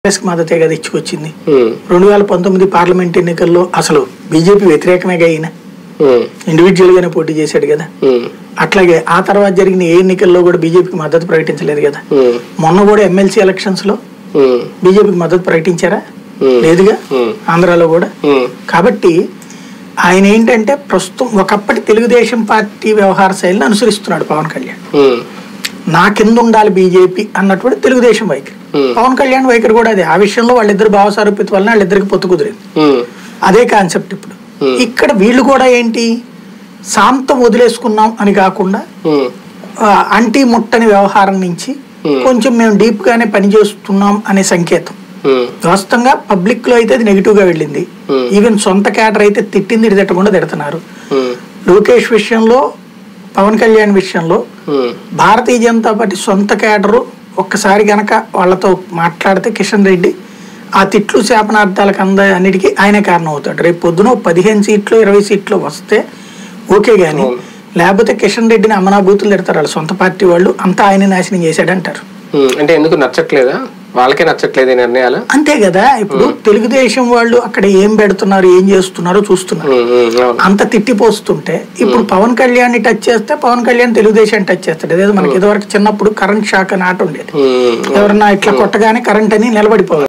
కాంగ్రెస్ కి మద్దతే కదా ఇచ్చుకొచ్చింది ఉమ్, రెండు వేల పంతొమ్మిది పార్లమెంట్ ఎన్నికల్లో అసలు బీజేపీ వ్యతిరేకమేగా అయినా ఉమ్, ఇండివిజువల్ గానే పోటీ చేశాడు కదా ఉమ్, అట్లాగే ఆ తర్వాత జరిగిన ఏ ఎన్నికల్లో కూడా బీజేపీకి మద్దతు ప్రకటించలేదు కదా ఉమ్, మొన్న కూడా ఎమ్మెల్సీ ఎలక్షన్స్ లో ఉమ్, బీజేపీకి మద్దతు ప్రకటించారా Hmm. లేదుగా Hmm. ఆంధ్రాలో కూడా ఉమ్, కాబట్టి ఆయన ఏంటంటే ప్రస్తుతం ఒకప్పటి తెలుగుదేశం పార్టీ వ్యవహార శైలిని అనుసరిస్తున్నాడు పవన్ కళ్యాణ్ ఉమ్, నా కింద ఉండాలి బీజేపీ అన్నటువంటి తెలుగుదేశం వైఖరి Hmm. పవన్ కళ్యాణ్ వైఖరి కూడా అదే ఆ విషయంలో వాళ్ళిద్దరు భావసారూప్యత వలన వాళ్ళిద్దరికి పొత్తు కుదిరింది ఉమ్, అదే కాన్సెప్ట్ ఇప్పుడు Hmm. ఇక్కడ వీళ్ళు కూడా ఏంటి సాంతం వదిలేసుకున్నాం అని కాకుండా ఉమ్, ఆ, అంటి ముట్టని వ్యవహారం నుంచి Hmm. కొంచెం మేము డీప్ గానే పనిచేస్తున్నాం అనే సంకేతం ఉమ్, వాస్తవంగా పబ్లిక్ లో అయితే అది నెగిటివ్ గా వెళ్ళింది Hmm. ఈవెన్ సొంత క్యాడర్ అయితే తిట్టింది తిట్టకుండా తిడుతున్నారు ఉమ్, లోకేష్ విషయంలో పవన్ కళ్యాణ్ విషయంలో ఉమ్, భారతీయ జనతా పార్టీ సొంత క్యాడరు ఒక్కసారి గనక వాళ్ళతో మాట్లాడితే కిషన్ రెడ్డి ఆ తిట్లు శాపనార్థాలకు అంద అన్నిటికీ ఆయనే కారణం అవుతాడు రేపు పొద్దున ఓ పదిహేను సీట్లు ఇరవై సీట్లు వస్తే ఓకే గాని అవును. లేకపోతే కిషన్ రెడ్డిని అమనాభూతులు తిడతారు వాళ్ళు సొంత పార్టీ వాళ్ళు అంతా ఆయన నాశనం చేశాడంటారు ఉమ్, అంటే ఎందుకు నచ్చట్లేదా వాళ్ళకే నచ్చట్లేదు ఈ నిర్ణయాలు అంతే కదా ఇప్పుడు తెలుగుదేశం వాళ్ళు అక్కడ ఏం పెడుతున్నారు ఏం చేస్తున్నారో చూస్తున్నారు ఉమ్, ఉమ్, అవును అంత తిట్టిపోస్తుంటే ఇప్పుడు పవన్ కళ్యాణ్ టచ్ చేస్తే పవన్ కళ్యాణ్ తెలుగుదేశం టచ్ చేస్తాడు అదే మనకి ఇదివరకు చిన్నప్పుడు కరెంట్ షాక్ అని ఆట ఉండేది ఉమ్, ఎవరన్నా ఇట్లా కొట్టగానే కరెంట్ అని నిలబడిపోవాలి